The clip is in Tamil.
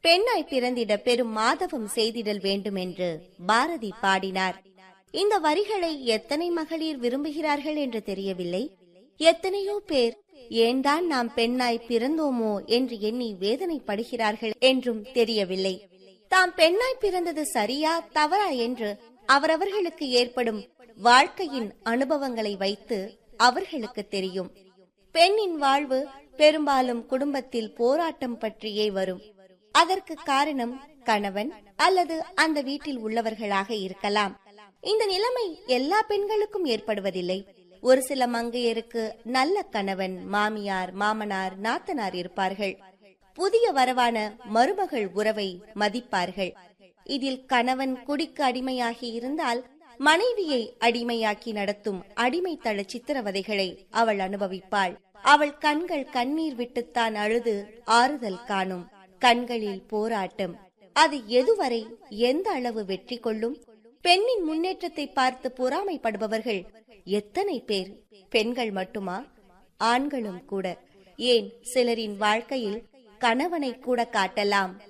பெண்ணாய் பிறந்திட பெரும் மாதவம் செய்திடல் வேண்டும் என்று பாரதி பாடினார் இந்த வரிகளை எத்தனை மகளிர் விரும்புகிறார்கள் என்று தெரியவில்லை எத்தனையோ பேர் ஏன்தான் நாம் பெண்ணாய் பிறந்தோமோ என்று எண்ணி வேதனைப்படுகிறார்கள் என்றும் தெரியவில்லை தாம் பெண்ணாய் பிறந்தது சரியா தவறா என்று அவரவர்களுக்கு ஏற்படும் வாழ்க்கையின் அனுபவங்களை வைத்து அவர்களுக்கு தெரியும் பெண்ணின் வாழ்வு பெரும்பாலும் குடும்பத்தில் போராட்டம் பற்றியே வரும் அதற்கு காரணம் கணவன் அல்லது அந்த வீட்டில் உள்ளவர்களாக இருக்கலாம் இந்த நிலைமை எல்லா பெண்களுக்கும் ஏற்படுவதில்லை ஒரு சில மங்கையருக்கு நல்ல கணவன் மாமியார் மாமனார் நாத்தனார் இருப்பார்கள் புதிய வரவான மருமகள் உறவை மதிப்பார்கள் இதில் கணவன் குடிக்கு அடிமையாகி இருந்தால் மனைவியை அடிமையாக்கி நடத்தும் அடிமைத்தள சித்திரவதைகளை அவள் அனுபவிப்பாள் அவள் கண்கள் கண்ணீர் விட்டுத்தான் அழுது ஆறுதல் காணும் கண்களில் போராட்டம் அது எதுவரை எந்த அளவு வெற்றி கொள்ளும் பெண்ணின் முன்னேற்றத்தை பார்த்து பொறாமைப்படுபவர்கள் எத்தனை பேர் பெண்கள் மட்டுமா ஆண்களும் கூட ஏன் சிலரின் வாழ்க்கையில் கணவனை கூட காட்டலாம்